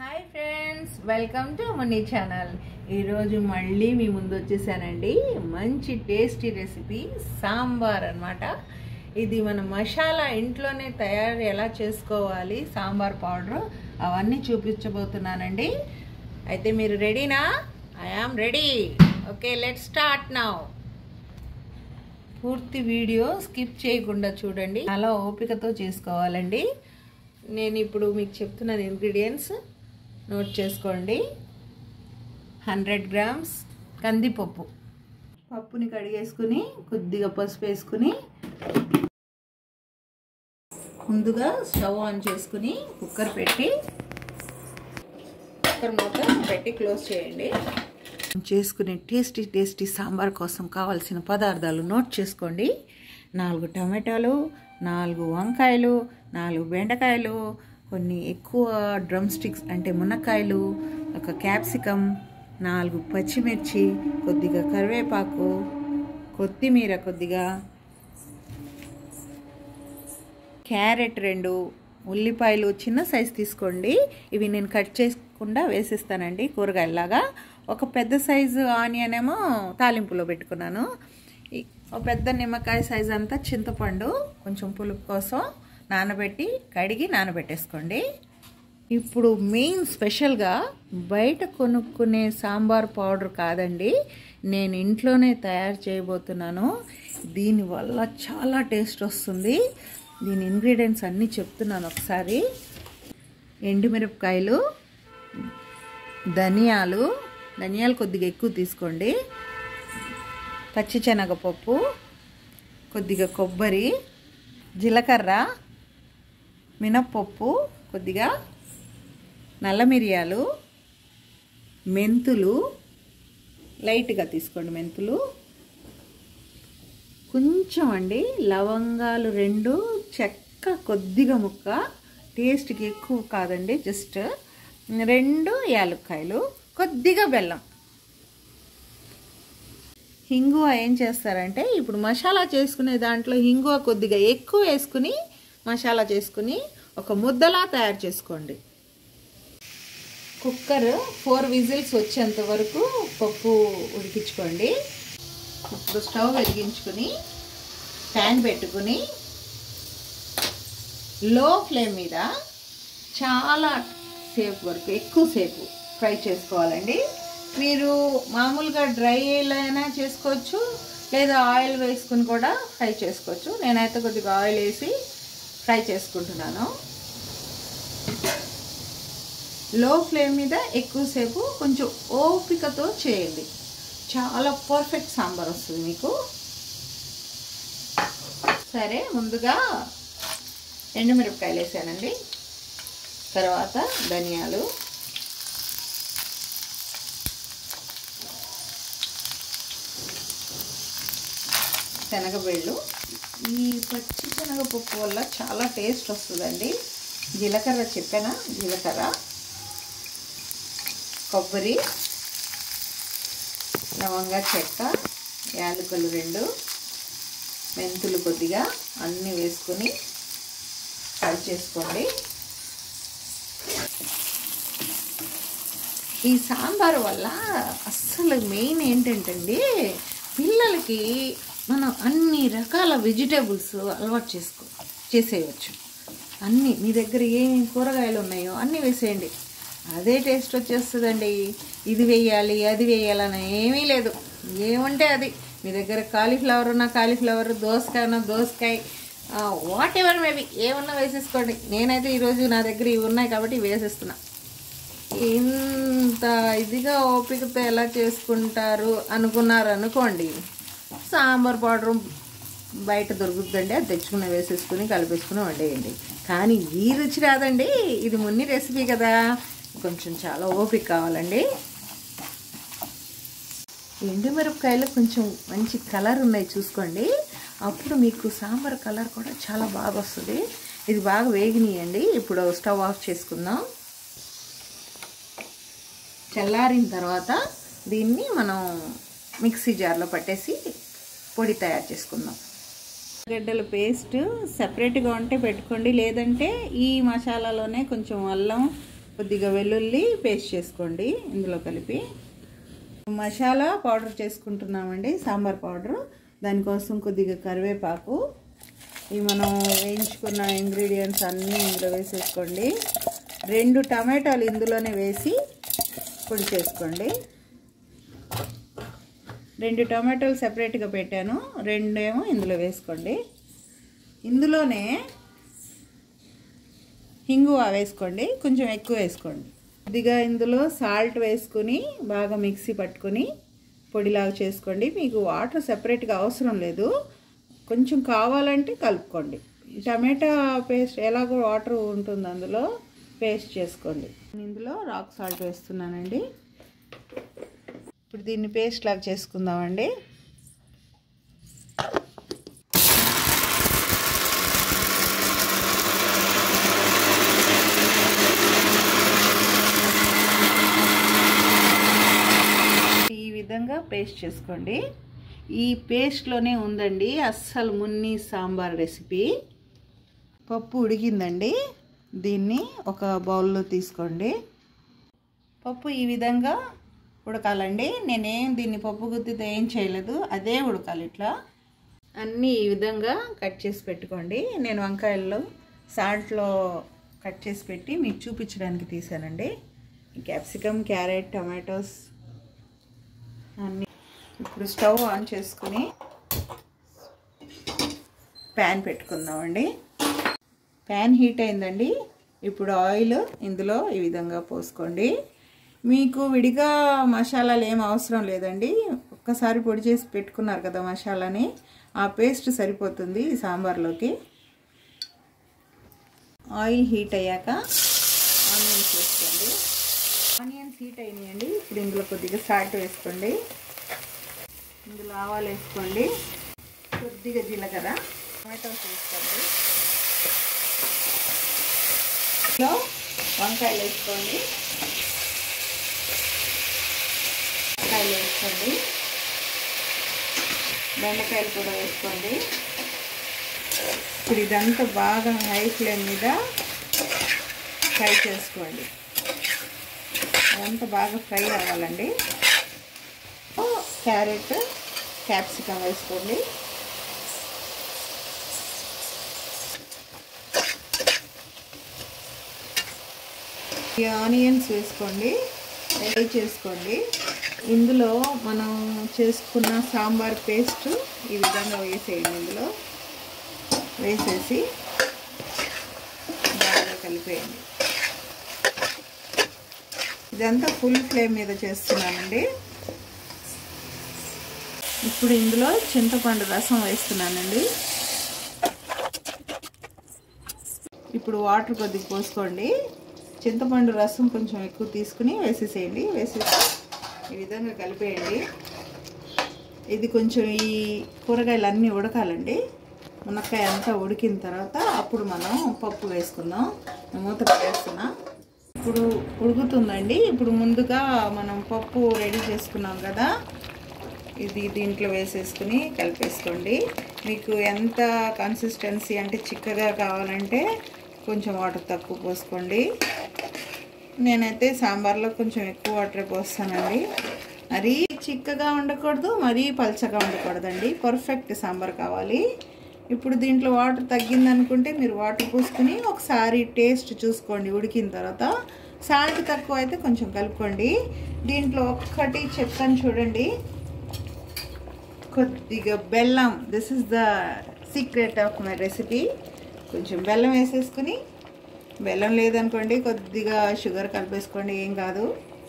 hi friends welcome to money channel ఈరోజు మళ్ళీ మీ ముందు వచ్చేసానండి మంచి టేస్టీ రెసిపీ సాంబార్ అన్నమాట ఇది మన మసాలా ఇంట్లోనే తయారు ఎలా చేసుకోవాలి సాంబార్ పౌడర్ అవన్నీ చూపించబోతున్నానండి అయితే మీరు రెడీనా I am ready okay let start now పూర్తి వీడియో స్కిప్ చేయకుండా చూడండి చాలా ఓపికతో చేసుకోవాలండి నేను ఇప్పుడు మీకు చెప్తున్నాను ఇంగ్రీడియంట్స్ నోట్ చేసుకోండి హండ్రెడ్ గ్రామ్స్ కందిపప్పు పప్పుని కడిగేసుకుని కొద్దిగా పసుపు వేసుకుని ముందుగా స్టవ్ ఆన్ చేసుకుని కుక్కర్ పెట్టి కుక్కర్ మూత పెట్టి క్లోజ్ చేయండి చేసుకునే టేస్టీ టేస్టీ సాంబార్ కోసం కావాల్సిన పదార్థాలు నోట్ చేసుకోండి నాలుగు టమాటాలు నాలుగు వంకాయలు నాలుగు బెండకాయలు కొన్ని ఎక్కువ డ్రమ్ స్టిక్స్ అంటే మునక్కాయలు ఒక క్యాప్సికమ్ నాలుగు పచ్చిమిర్చి కొద్దిగా కరివేపాకు కొత్తిమీర కొద్దిగా క్యారెట్ రెండు ఉల్లిపాయలు చిన్న సైజు తీసుకోండి ఇవి నేను కట్ చేసుకుండా వేసిస్తానండి కూరగాయలాగా ఒక పెద్ద సైజు ఆనియన్ ఏమో తాలింపులో పెట్టుకున్నాను ఒక పెద్ద నిమ్మకాయ సైజు అంతా చింతపండు కొంచెం పులుపు కోసం నానబెట్టి కడిగి నానబెట్టేసుకోండి ఇప్పుడు మెయిన్ స్పెషల్గా బయట కొనుక్కునే సాంబార్ పౌడర్ కాదండి నేను ఇంట్లోనే తయారు చేయబోతున్నాను దీనివల్ల చాలా టేస్ట్ వస్తుంది దీని ఇంగ్రీడియంట్స్ అన్నీ చెప్తున్నాను ఒకసారి ఎండుమిరపకాయలు ధనియాలు ధనియాలు కొద్దిగా ఎక్కువ తీసుకోండి పచ్చిశనగపప్పు కొద్దిగా కొబ్బరి జీలకర్ర మినప్పప్పు కొద్దిగా నల్ల మిరియాలు మెంతులు లైట్గా తీసుకోండి మెంతులు కొంచెం అండి లవంగాలు రెండు చెక్క కొద్దిగా ముక్క టేస్ట్కి ఎక్కువ కాదండి జస్ట్ రెండు యాలక్కాయలు కొద్దిగా బెల్లం హింగువ ఏం చేస్తారంటే ఇప్పుడు మసాలా చేసుకునే దాంట్లో హింగువ కొద్దిగా ఎక్కువ వేసుకుని మసాలా చేసుకుని ఒక ముద్దలా తయారు చేసుకోండి కుక్కర్ ఫోర్ విజిల్స్ వచ్చేంత వరకు పప్పు ఉడికించుకోండి ఇప్పుడు స్టవ్ వెలిగించుకుని ప్యాన్ పెట్టుకుని లో ఫ్లేమ్ మీద చాలా సేపు వరకు ఎక్కువసేపు ఫ్రై చేసుకోవాలండి మీరు మామూలుగా డ్రై అయినా చేసుకోవచ్చు లేదా ఆయిల్ వేసుకుని కూడా ఫ్రై చేసుకోవచ్చు నేనైతే కొద్దిగా ఆయిల్ వేసి ఫ్రై చేసుకుంటున్నాను లో ఫ్లేమ్ మీద ఎక్కువసేపు కొంచెం ఓపికతో చేయండి చాలా పర్ఫెక్ట్ సాంబార్ వస్తుంది మీకు సరే ముందుగా ఎండుమిరపకాయలు వేసానండి తర్వాత ధనియాలు శనగబెళ్ళు ఈ పచ్చి శనగపప్పు వల్ల చాలా టేస్ట్ వస్తుందండి జీలకర్ర చెప్పానా జీలకర్ర కొబ్బరి లవంగా చెక్క యాలకులు రెండు మెంతులు కొద్దిగా అన్నీ వేసుకొని ఫ్రై చేసుకోండి ఈ సాంబార్ వల్ల అస్సలు మెయిన్ ఏంటంటే పిల్లలకి మనం అన్ని రకాల వెజిటేబుల్స్ అలవాటు చేసుకో చేసేయచ్చు అన్నీ మీ దగ్గర ఏమేమి కూరగాయలు ఉన్నాయో అన్నీ వేసేయండి అదే టేస్ట్ వచ్చేస్తుందండి ఇది వేయాలి అది వేయాలని ఏమీ లేదు ఏముంటే అది మీ దగ్గర కాలీఫ్లవర్ ఉన్న కాలీఫ్లవర్ దోసకాయ ఉన్న దోసకాయ వాట్ ఎవర్ మేబీ ఏమన్నా వేసేసుకోండి నేనైతే ఈరోజు నా దగ్గర ఇవి ఉన్నాయి కాబట్టి వేసేస్తున్నా ఇంత ఇదిగా ఓపికతో ఎలా చేసుకుంటారు అనుకున్నారు అనుకోండి సాంబార్ పౌడర్ బయట దొరుకుతుందండి అది తెచ్చుకుని వేసేసుకుని కలిపేసుకుని వండేయండి కానీ ఈ రుచి రాదండి ఇది మున్ని రెసిపీ కదా కొంచెం చాలా ఓపిక కావాలండి ఎండుమిరపకాయలు కొంచెం మంచి కలర్ ఉన్నాయి చూసుకోండి అప్పుడు మీకు సాంబార్ కలర్ కూడా చాలా బాగా వస్తుంది ఇది బాగా వేగినాయండి ఇప్పుడు స్టవ్ ఆఫ్ చేసుకుందాం చల్లారిన తర్వాత దీన్ని మనం మిక్సీ జార్లో పట్టేసి పొడి తయారు చేసుకుందాం గడ్డల పేస్ట్ సపరేట్గా ఉంటే పెట్టుకోండి లేదంటే ఈ మసాలాలోనే కొంచెం అల్లం కొద్దిగా వెల్లుల్లి పేస్ట్ చేసుకోండి ఇందులో కలిపి మసాలా పౌడర్ చేసుకుంటున్నామండి సాంబార్ పౌడర్ దానికోసం కొద్దిగా కరివేపాకు ఇవి మనం వేయించుకున్న ఇంగ్రీడియంట్స్ అన్నీ ఇందులో వేసేసుకోండి రెండు టమాటాలు ఇందులోనే వేసి పొడి చేసుకోండి రెండు టమాటాలు సెపరేట్గా పెట్టాను రెండేమో ఇందులో వేసుకోండి ఇందులోనే హింగువ వేసుకోండి కొంచెం ఎక్కువ వేసుకోండి కొద్దిగా ఇందులో సాల్ట్ వేసుకుని బాగా మిక్సీ పట్టుకొని పొడిలాగా చేసుకోండి మీకు వాటర్ సెపరేట్గా అవసరం లేదు కొంచెం కావాలంటే కలుపుకోండి టమాటా పేస్ట్ ఎలాగో వాటర్ ఉంటుంది అందులో పేస్ట్ చేసుకోండి ఇందులో రాక్ సాల్ట్ వేస్తున్నానండి ఇప్పుడు దీన్ని పేస్ట్ లాగా చేసుకుందామండి ఈ విధంగా పేస్ట్ చేసుకోండి ఈ పేస్ట్లోనే ఉందండి అస్సలు మున్ని సాంబార్ రెసిపీ పప్పు ఉడికిందండి దీన్ని ఒక బౌల్లో తీసుకోండి పప్పు ఈ విధంగా ఉడకాలండి నేనేం దీన్ని పప్పు గుత్తితో ఏం చేయలేదు అదే ఉడకాలి ఇట్లా అన్నీ ఈ విధంగా కట్ చేసి పెట్టుకోండి నేను వంకాయల్లో సాల్ట్లో కట్ చేసి పెట్టి మీకు చూపించడానికి తీసానండి క్యాప్సికమ్ క్యారెట్ టమాటోస్ అన్నీ ఇప్పుడు స్టవ్ ఆన్ చేసుకుని ప్యాన్ పెట్టుకుందామండి ప్యాన్ హీట్ అయిందండి ఇప్పుడు ఆయిల్ ఇందులో ఈ విధంగా పోసుకోండి మీకు విడిగా మసాలాలు ఏం అవసరం లేదండి ఒక్కసారి పొడి చేసి పెట్టుకున్నారు కదా మసాలాని ఆ పేస్ట్ సరిపోతుంది ఈ సాంబార్లోకి ఆయిల్ హీట్ అయ్యాక ఆనియన్స్ వేసుకోండి ఆనియన్స్ హీట్ అయినాయండి ఇప్పుడు ఇందులో కొద్దిగా సాల్ట్ వేసుకోండి ఇందులో ఆవాలు వేసుకోండి కొద్దిగా జీలకర్ర టమాటోస్ వేసుకోండి ఇందులో వంకాయలు వేసుకోండి వంకాయలు వేసుకోండి బెండకాయలు కూడా వేసుకోండి ఇప్పుడు ఇదంతా బాగా హై ఫ్లేమ్ మీద ఫ్రై చేసుకోండి అదంతా బాగా ఫ్రై అవ్వాలండి క్యారెట్ క్యాప్సికమ్ వేసుకోండి ఈ ఆనియన్స్ వేసుకోండి ఫ్రై చేసుకోండి ఇందులో మనం చేసుకున్న సాంబార్ పేస్ట్ ఈ విధంగా వేసేయండి ఇందులో వేసేసి బాగా కలిపేయండి ఇదంతా ఫుల్ ఫ్లేమ్ మీద చేస్తున్నానండి ఇప్పుడు ఇందులో చింతపండు రసం వేస్తున్నానండి ఇప్పుడు వాటర్ కొద్దిగా పోసుకోండి చింతపండు రసం కొంచెం ఎక్కువ తీసుకుని వేసేసేయండి వేసేసి ఈ విధంగా కలిపేయండి ఇది కొంచెం ఈ కూరగాయలు అన్నీ ఉడకాలండి మునక్కాయ అంతా ఉడికిన తర్వాత అప్పుడు మనం పప్పు వేసుకుందాం మూత పెట్టేస్తున్నా ఇప్పుడు ఉడుకుతుందండి ఇప్పుడు ముందుగా మనం పప్పు రెడీ చేసుకున్నాం కదా ఇది దీంట్లో వేసేసుకుని కలిపేసుకోండి మీకు ఎంత కన్సిస్టెన్సీ అంటే చిక్కగా కావాలంటే కొంచెం వాటర్ తక్కువ పోసుకోండి నేనైతే సాంబార్లో కొంచెం ఎక్కువ వాటర్ పోస్తానండి మరీ చిక్కగా ఉండకూడదు మరీ పల్చగా ఉండకూడదండి పర్ఫెక్ట్ సాంబార్ కావాలి ఇప్పుడు దీంట్లో వాటర్ తగ్గిందనుకుంటే మీరు వాటర్ పోసుకుని ఒకసారి టేస్ట్ చూసుకోండి ఉడికిన తర్వాత సాల్ట్ తక్కువ అయితే కొంచెం కలుపుకోండి దీంట్లో ఒక్కటి చెప్తాను చూడండి కొద్దిగా బెల్లం this is the secret of my recipe కొంచెం బెల్లం వేసేసుకుని బెల్లం లేదనుకోండి కొద్దిగా షుగర్ కలిపేసుకోండి ఏం కాదు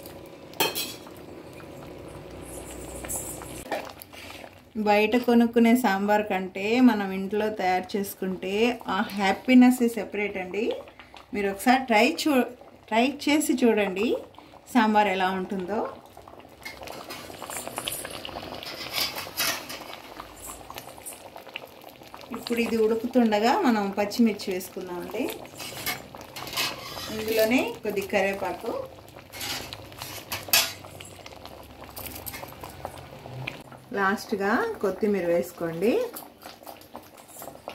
బయట కొనుక్కునే సాంబార్ కంటే మనం ఇంట్లో తయారు చేసుకుంటే ఆ హ్యాపీనెస్ సెపరేట్ అండి మీరు ఒకసారి ట్రై చూ ట్రై చేసి చూడండి సాంబార్ ఎలా ఉంటుందో ఇప్పుడు ఇది ఉడుకుతుండగా మనం పచ్చిమిర్చి వేసుకుందామండి ఇందులోనే కొద్ది కరివేపాకు లాస్ట్గా కొత్తిమీర వేసుకోండి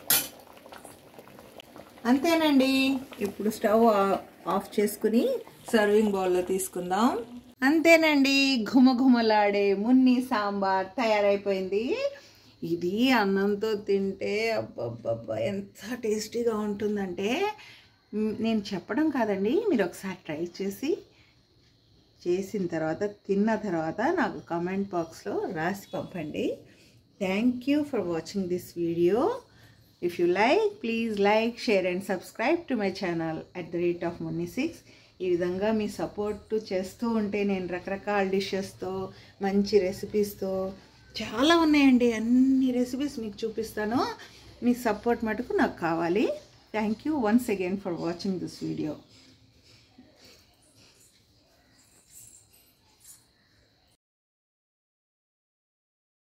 అంతేనండి ఇప్పుడు స్టవ్ ఆఫ్ చేసుకుని సర్వింగ్ బౌల్లో తీసుకుందాం అంతేనండి ఘుమఘుమలాడే మున్ని సాంబార్ తయారైపోయింది ఇది అన్నంతో తింటే అబ్బబ్బబ్బా ఎంత టేస్టీగా ఉంటుందంటే మ్, నేను చెప్పడం కాదండి మీరు ఒకసారి ట్రై చేసి చేసిన తర్వాత తిన్న తర్వాత నాకు కామెంట్ బాక్స్లో రాసి పంపండి thank you for watching this video if you like please like share and subscribe to my channel at the rate of money six ఈ విధంగా మీ సపోర్ట్ చేస్తూ ఉంటే నేను రకరకాల డిషెస్తో మంచి రెసిపీస్తో చాలా ఉన్నాయండి అన్ని రెసిపీస్ మీకు చూపిస్తాను మీ సపోర్ట్ మటుకు నాకు కావాలి thank you once again for watching this video